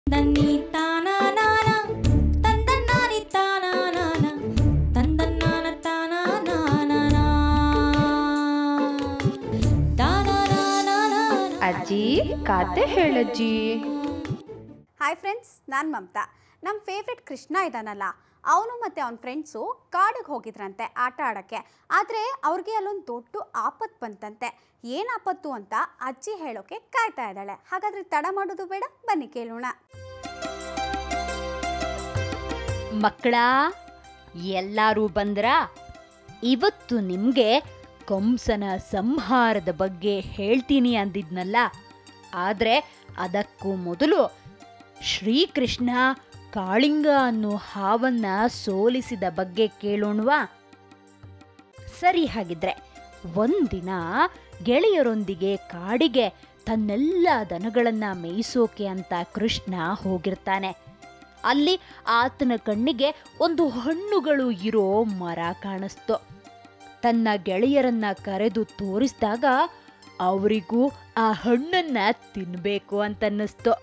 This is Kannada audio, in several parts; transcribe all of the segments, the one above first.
தன்னி தானானான தந்தன்னானி தானானான தந்தன்னான தானானானா தானானானானா ಅಜ್ಜಿ ಕಾತೆ ಹೇಳಜ್ಜಿ ಹಾಯ್ ಫ್ರೆಂಡ್ಸ್ ನಾನು ಮಮತಾ ನಮ್ಮ ಫೇವ್ರೆಟ್ ಕೃಷ್ಣ ಇದ್ದಾನಲ್ಲ ಅವನು ಮತ್ತು ಅವನ ಫ್ರೆಂಡ್ಸು ಕಾಡಿಗೆ ಹೋಗಿದ್ರಂತೆ ಆಟ ಆಡೋಕ್ಕೆ ಆದರೆ ಅವ್ರಿಗೆ ಅಲ್ಲೊಂದು ದೊಡ್ಡ ಆಪತ್ತು ಬಂತಂತೆ ಏನು ಆಪತ್ತು ಅಂತ ಅಜ್ಜಿ ಹೇಳೋಕೆ ಕಾಯ್ತಾ ಇದ್ದಾಳೆ ಹಾಗಾದರೆ ತಡ ಮಾಡೋದು ಬೇಡ ಬನ್ನಿ ಕೇಳೋಣ ಮಕ್ಕಳ ಎಲ್ಲರೂ ಬಂದ್ರ ಇವತ್ತು ನಿಮಗೆ ಕಂಸನ ಸಂಹಾರದ ಬಗ್ಗೆ ಹೇಳ್ತೀನಿ ಅಂದಿದ್ನಲ್ಲ ಆದರೆ ಅದಕ್ಕೂ ಮೊದಲು ಶ್ರೀಕೃಷ್ಣ ಕಾಳಿಂಗ ಅನ್ನೋ ಹಾವನ್ನ ಸೋಲಿಸಿದ ಬಗ್ಗೆ ಕೇಳೋಣವಾ ಸರಿ ಹಾಗಿದ್ರೆ ಒಂದಿನ ಗೆಳೆಯರೊಂದಿಗೆ ಕಾಡಿಗೆ ತನ್ನೆಲ್ಲ ದನಗಳನ್ನ ಮೇಯಿಸೋಕೆ ಅಂತ ಕೃಷ್ಣ ಹೋಗಿರ್ತಾನೆ ಅಲ್ಲಿ ಆತನ ಕಣ್ಣಿಗೆ ಒಂದು ಹಣ್ಣುಗಳು ಇರೋ ಮರ ಕಾಣಿಸ್ತು ತನ್ನ ಗೆಳೆಯರನ್ನ ಕರೆದು ತೋರಿಸಿದಾಗ ಅವರಿಗೂ ಆ ಹಣ್ಣನ್ನ ತಿನ್ಬೇಕು ಅಂತನ್ನಿಸ್ತು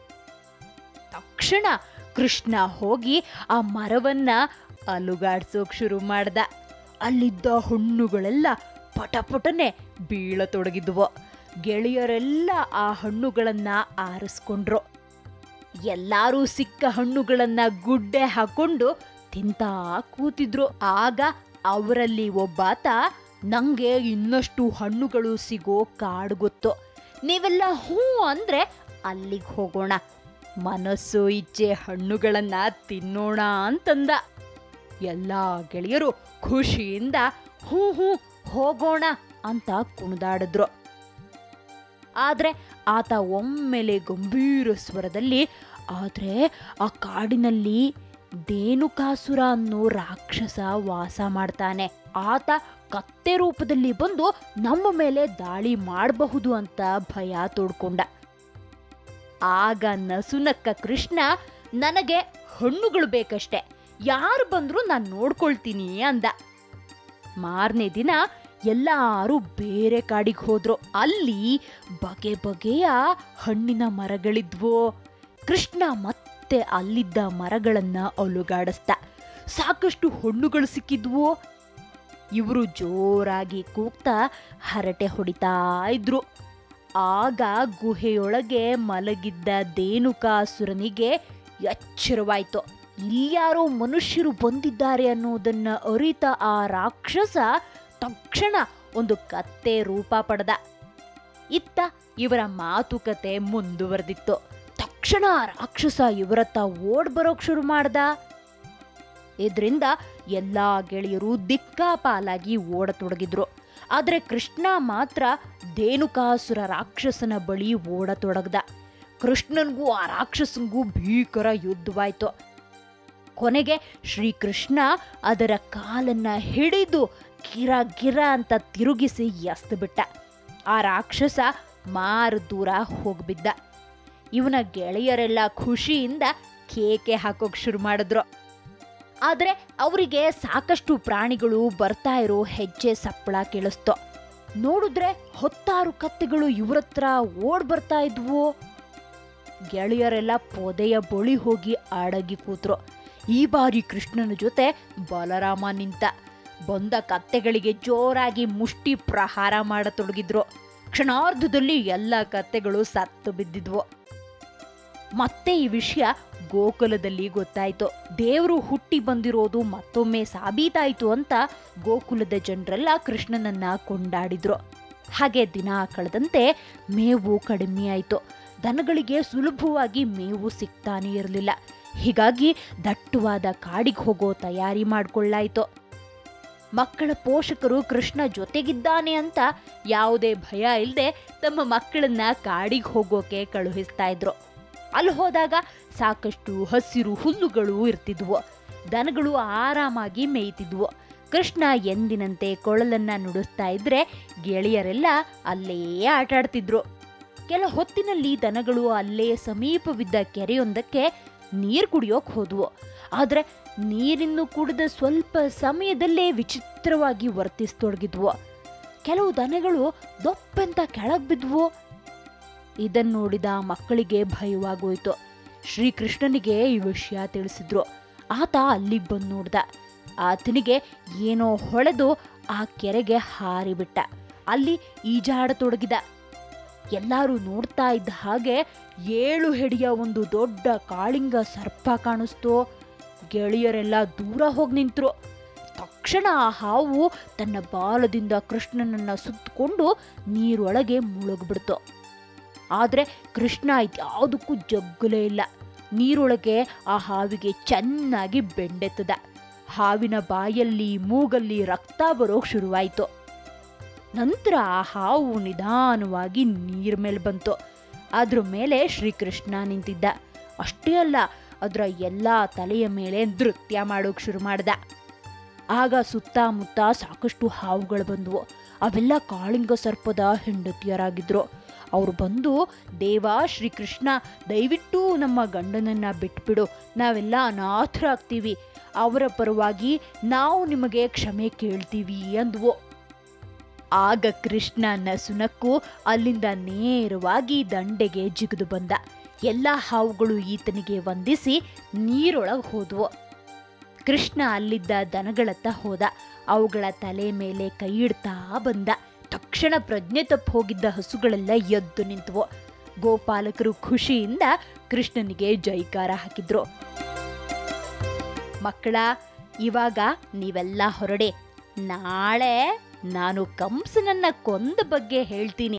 ತಕ್ಷಣ ಕೃಷ್ಣ ಹೋಗಿ ಆ ಮರವನ್ನ ಅಲುಗಾಡ್ಸೋಕ್ ಶುರು ಮಾಡ್ದ ಅಲ್ಲಿದ್ದ ಹಣ್ಣುಗಳೆಲ್ಲ ಪಟಪಟನೆ ಬೀಳತೊಡಗಿದ್ವು ಗೆಳೆಯರೆಲ್ಲ ಆ ಹಣ್ಣುಗಳನ್ನ ಆರಿಸ್ಕೊಂಡ್ರು ಎಲ್ಲಾರೂ ಸಿಕ್ಕ ಹಣ್ಣುಗಳನ್ನ ಗುಡ್ಡೆ ಹಾಕೊಂಡು ತಿಂತಾ ಕೂತಿದ್ರು ಆಗ ಅವರಲ್ಲಿ ಒಬ್ಬಾತ ನಂಗೆ ಇನ್ನಷ್ಟು ಹಣ್ಣುಗಳು ಸಿಗೋ ಕಾಡು ಗೊತ್ತು ನೀವೆಲ್ಲ ಹ್ಞೂ ಅಂದ್ರೆ ಅಲ್ಲಿಗೆ ಹೋಗೋಣ ಮನಸ್ಸು ಇಚ್ಛೆ ಹಣ್ಣುಗಳನ್ನ ತಿನ್ನೋಣ ಅಂತಂದ ಎಲ್ಲ ಗೆಳೆಯರು ಖುಷಿಯಿಂದ ಹ್ಞೂ ಹ್ಞೂ ಹೋಗೋಣ ಅಂತ ಕುಣಿದಾಡಿದ್ರು ಆದ್ರೆ ಆತ ಒಮ್ಮೆಲೆ ಗಂಭೀರ ಸ್ವರದಲ್ಲಿ ಆದ್ರೆ ಆ ಕಾಡಿನಲ್ಲಿ ದೇನುಕಾಸುರ ಅನ್ನೋ ರಾಕ್ಷಸ ವಾಸ ಮಾಡ್ತಾನೆ ಆತ ಕತ್ತೆ ರೂಪದಲ್ಲಿ ಬಂದು ನಮ್ಮ ಮೇಲೆ ದಾಳಿ ಮಾಡಬಹುದು ಅಂತ ಭಯ ತೋಡ್ಕೊಂಡ ಆಗ ನಸುನಕ್ಕ ಕೃಷ್ಣ ನನಗೆ ಹಣ್ಣುಗಳು ಬೇಕಷ್ಟೆ ಯಾರು ಬಂದ್ರು ನಾನು ನೋಡ್ಕೊಳ್ತೀನಿ ಅಂದ ಮಾರನೇ ದಿನ ಎಲ್ಲಾರು ಬೇರೆ ಕಾಡಿಗೆ ಹೋದ್ರು ಅಲ್ಲಿ ಬಗೆ ಬಗೆಯ ಹಣ್ಣಿನ ಮರಗಳಿದ್ವು ಕೃಷ್ಣ ಮತ್ತೆ ಅಲ್ಲಿದ್ದ ಮರಗಳನ್ನ ಅಲುಗಾಡಿಸ್ದ ಸಾಕಷ್ಟು ಹಣ್ಣುಗಳು ಸಿಕ್ಕಿದ್ವು ಇವರು ಜೋರಾಗಿ ಕೂಗ್ತಾ ಹರಟೆ ಹೊಡಿತಾ ಇದ್ರು ಆಗ ಗುಹೆಯೊಳಗೆ ಮಲಗಿದ್ದ ದೇನುಕಾಸುರನಿಗೆ ಎಚ್ಚರವಾಯ್ತು ಇಲ್ಯಾರೋ ಮನುಷ್ಯರು ಬಂದಿದ್ದಾರೆ ಅನ್ನೋದನ್ನ ಅರಿತ ಆ ರಾಕ್ಷಸ ತಕ್ಷಣ ಒಂದು ಕತ್ತೆ ರೂಪ ಪಡೆದ ಇತ್ತ ಇವರ ಮಾತುಕತೆ ಮುಂದುವರೆದಿತ್ತು ತಕ್ಷಣ ಆ ರಾಕ್ಷಸ ಇವರತ್ತ ಓಡ್ ಬರೋಕ್ ಶುರು ಮಾಡ್ದ ಇದರಿಂದ ಎಲ್ಲಾ ಗೆಳೆಯರು ದಿಕ್ಕಾಪಾಲಾಗಿ ಓಡತೊಡಗಿದ್ರು ಆದ್ರೆ ಕೃಷ್ಣ ಮಾತ್ರ ದೇನುಕಾಸುರ ರಾಕ್ಷಸನ ಬಳಿ ಓಡತೊಡಗ್ದ ಕೃಷ್ಣನ್ಗೂ ಆ ರಾಕ್ಷಸನ್ಗೂ ಭೀಕರ ಯುದ್ಧವಾಯ್ತು ಕೊನೆಗೆ ಶ್ರೀಕೃಷ್ಣ ಅದರ ಕಾಲನ್ನ ಹಿಡಿದು ಗಿರ ಗಿರ ಅಂತ ತಿರುಗಿಸಿ ಎಸ್ದು ಬಿಟ್ಟ ಆ ರಾಕ್ಷಸ ಮಾರು ದೂರ ಹೋಗ್ಬಿದ್ದ ಇವನ ಗೆಳೆಯರೆಲ್ಲ ಖುಷಿಯಿಂದ ಕೇಕೆ ಹಾಕೋಕ್ ಶುರು ಮಾಡಿದ್ರು ಆದ್ರೆ ಅವರಿಗೆ ಸಾಕಷ್ಟು ಪ್ರಾಣಿಗಳು ಬರ್ತಾ ಇರೋ ಹೆಜ್ಜೆ ಸಪ್ಪಳ ಕೇಳಿಸ್ತು ನೋಡಿದ್ರೆ ಹೊತ್ತಾರು ಕತ್ತೆಗಳು ಇವ್ರತ್ರ ಓಡ್ ಬರ್ತಾ ಇದ್ವು ಗೆಳೆಯರೆಲ್ಲ ಪೊದೆಯ ಬಳಿ ಹೋಗಿ ಅಡಗಿ ಕೂತ್ರು ಈ ಬಾರಿ ಕೃಷ್ಣನ ಜೊತೆ ಬಲರಾಮ ನಿಂತ ಬಂದ ಕತ್ತೆಗಳಿಗೆ ಜೋರಾಗಿ ಮುಷ್ಟಿ ಪ್ರಹಾರ ಮಾಡತೊಡಗಿದ್ರು ಕ್ಷಣಾರ್ಧದಲ್ಲಿ ಎಲ್ಲ ಕತ್ತೆಗಳು ಸತ್ತು ಬಿದ್ದಿದ್ವು ಮತ್ತೆ ಈ ವಿಷಯ ಗೋಕುಲದಲ್ಲಿ ಗೊತ್ತಾಯ್ತು ದೇವರು ಹುಟ್ಟಿ ಬಂದಿರೋದು ಮತ್ತೊಮ್ಮೆ ಸಾಬೀತಾಯ್ತು ಅಂತ ಗೋಕುಲದ ಜನರೆಲ್ಲ ಕೃಷ್ಣನನ್ನ ಕೊಂಡಾಡಿದ್ರು ಹಾಗೆ ದಿನ ಕಳೆದಂತೆ ಮೇವು ಕಡಿಮೆ ಆಯ್ತು ದನಗಳಿಗೆ ಸುಲಭವಾಗಿ ಮೇವು ಸಿಗ್ತಾನೆ ಇರಲಿಲ್ಲ ಹೀಗಾಗಿ ದಟ್ಟವಾದ ಕಾಡಿಗೆ ಹೋಗೋ ತಯಾರಿ ಮಾಡ್ಕೊಳ್ಳಾಯ್ತು ಮಕ್ಕಳ ಪೋಷಕರು ಕೃಷ್ಣ ಜೊತೆಗಿದ್ದಾನೆ ಅಂತ ಯಾವುದೇ ಭಯ ಇಲ್ಲದೆ ತಮ್ಮ ಮಕ್ಕಳನ್ನ ಕಾಡಿಗೆ ಹೋಗೋಕೆ ಕಳುಹಿಸ್ತಾ ಇದ್ರು ಅಲ್ಲಿ ಹೋದಾಗ ಸಾಕಷ್ಟು ಹಸಿರು ಹುಲ್ಲುಗಳು ಇರ್ತಿದ್ವು ದನಗಳು ಆರಾಮಾಗಿ ಮೇಯ್ತಿದ್ವು ಕೃಷ್ಣ ಎಂದಿನಂತೆ ಕೊಳಲನ್ನ ನುಡಿಸ್ತಾ ಇದ್ರೆ ಗೆಳೆಯರೆಲ್ಲ ಅಲ್ಲೇ ಆಟಾಡ್ತಿದ್ರು ಕೆಲ ಹೊತ್ತಿನಲ್ಲಿ ದನಗಳು ಅಲ್ಲೇ ಸಮೀಪವಿದ್ದ ಕೆರೆಯೊಂದಕ್ಕೆ ನೀರು ಕುಡಿಯೋಕ್ ಹೋದ್ವು ಆದ್ರೆ ನೀರಿನ್ನು ಕುಡಿದ ಸ್ವಲ್ಪ ಸಮಯದಲ್ಲೇ ವಿಚಿತ್ರವಾಗಿ ವರ್ತಿಸ್ತೊಡಗಿದ್ವು ಕೆಲವು ದನಗಳು ದೊಪ್ಪೆಂತ ಕೆಳಗ್ ಬಿದ್ವು ಇದನ್ನ ನೋಡಿದ ಮಕ್ಕಳಿಗೆ ಭಯವಾಗೋಯ್ತು ಶ್ರೀಕೃಷ್ಣನಿಗೆ ಈ ವಿಷಯ ತಿಳಿಸಿದ್ರು ಆತ ಅಲ್ಲಿಗೆ ಬಂದು ನೋಡ್ದ ಆತನಿಗೆ ಏನೋ ಹೊಳೆದು ಆ ಕೆರೆಗೆ ಹಾರಿಬಿಟ್ಟ ಅಲ್ಲಿ ಈಜಾಡತೊಡಗಿದ ಎಲ್ಲರೂ ನೋಡ್ತಾ ಇದ್ದ ಹಾಗೆ ಏಳು ಹೆಡಿಯ ಒಂದು ದೊಡ್ಡ ಕಾಳಿಂಗ ಸರ್ಪ ಕಾಣಿಸ್ತು ಗೆಳೆಯರೆಲ್ಲ ದೂರ ಹೋಗಿ ನಿಂತರು ತಕ್ಷಣ ಆ ಹಾವು ತನ್ನ ಬಾಲದಿಂದ ಕೃಷ್ಣನನ್ನ ಸುತ್ತಕೊಂಡು ನೀರೊಳಗೆ ಮುಳುಗ್ಬಿಡ್ತು ಆದರೆ ಕೃಷ್ಣ ಇದ್ಯಾವುದಕ್ಕೂ ಜಗ್ಗಲೇ ಇಲ್ಲ ನೀರೊಳಗೆ ಆ ಹಾವಿಗೆ ಚೆನ್ನಾಗಿ ಬೆಂಡೆತ್ತದ ಹಾವಿನ ಬಾಯಲ್ಲಿ ಮೂಗಲ್ಲಿ ರಕ್ತ ಬರೋಕ್ ಶುರುವಾಯಿತು ನಂತರ ಆ ಹಾವು ನಿಧಾನವಾಗಿ ನೀರ್ ಮೇಲೆ ಬಂತು ಅದ್ರ ಮೇಲೆ ಶ್ರೀಕೃಷ್ಣ ನಿಂತಿದ್ದ ಅಷ್ಟೇ ಅಲ್ಲ ಅದರ ಎಲ್ಲ ತಲೆಯ ಮೇಲೆ ನೃತ್ಯ ಮಾಡೋಕ್ ಶುರು ಮಾಡ್ದ ಆಗ ಸುತ್ತಮುತ್ತ ಸಾಕಷ್ಟು ಹಾವುಗಳು ಬಂದವು ಅವೆಲ್ಲ ಕಾಳಿಂಗ ಸರ್ಪದ ಹೆಂಡತಿಯರಾಗಿದ್ರು ಅವ್ರು ಬಂದು ದೇವ ಶ್ರೀಕೃಷ್ಣ ದಯವಿಟ್ಟು ನಮ್ಮ ಗಂಡನನ್ನ ಬಿಟ್ಬಿಡು ನಾವೆಲ್ಲ ಅನಾಥರಾಗ್ತೀವಿ ಅವರ ಪರವಾಗಿ ನಾವು ನಿಮಗೆ ಕ್ಷಮೆ ಕೇಳ್ತೀವಿ ಅಂದ್ವು ಆಗ ಕೃಷ್ಣ ನಸುನಕ್ಕು ಅಲ್ಲಿಂದ ನೇರವಾಗಿ ದಂಡೆಗೆ ಜಿಗಿದು ಬಂದ ಎಲ್ಲ ಹಾವುಗಳು ಈತನಿಗೆ ವಂದಿಸಿ ನೀರೊಳಗೆ ಹೋದ್ವು ಕೃಷ್ಣ ಅಲ್ಲಿದ್ದ ದನಗಳತ್ತ ಹೋದ ಅವುಗಳ ತಲೆ ಮೇಲೆ ಕೈ ಇಡ್ತಾ ಬಂದ ತಕ್ಷಣ ಪ್ರಜ್ಞೆ ತಪ್ಪಿ ಹೋಗಿದ್ದ ಹಸುಗಳೆಲ್ಲ ಎದ್ದು ನಿಂತವು ಗೋಪಾಲಕರು ಖುಷಿಯಿಂದ ಕೃಷ್ಣನಿಗೆ ಜೈಕಾರ ಹಾಕಿದ್ರು ಮಕ್ಕಳ ಇವಾಗ ನೀವೆಲ್ಲ ಹೊರಡೆ ನಾಳೆ ನಾನು ಕಂಸನನ್ನ ಕೊಂದ ಬಗ್ಗೆ ಹೇಳ್ತೀನಿ